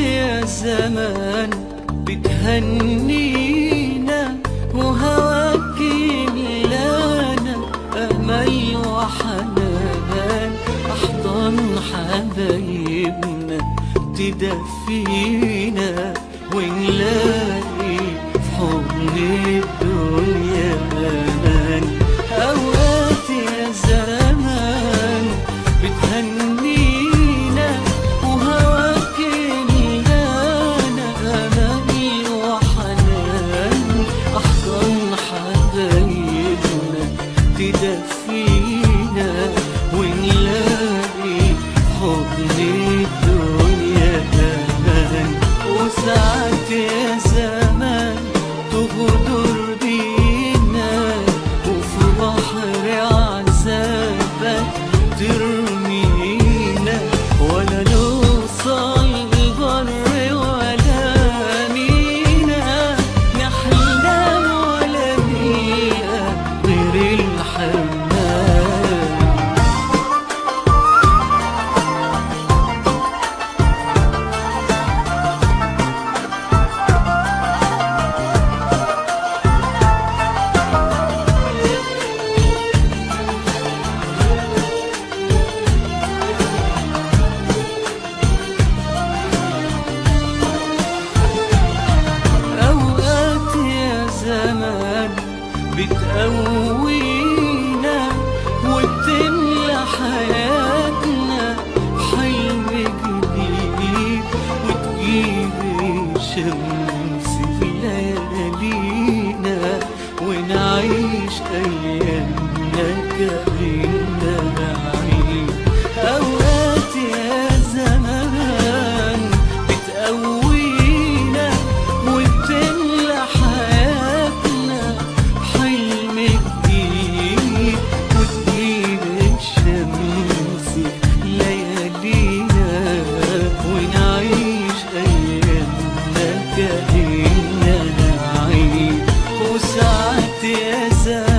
يا زمان بتهنينا وهواك يملانا أمل وحنان أحضان حبايبنا تدفينا ونلاقي في حضن الدنيا أمان أوقات يا زمان بتهنينا وهواك يملانا أمل وحنان أحضان حبايبنا تدفينا ونلاقي حضن الدنيا أمان وساعات يا زمان تغدر بينا وفي بحر عذابك ترمينا ولا نوصل لبر ولا مينا نحلم ولا مينا غير الحنان أوقات يا زمان بتقوينا وبتملى حياتنا حلم جديد وتجيب الشمس في ليالينا ونعيش أيامنا كأننا عيد أوقات يا زمان بتقوينا وبتملى حياتنا حلم جديد وتجيب الشمس ليالينا ونعيش أيامنا كأننا عيد وساعات يا زمان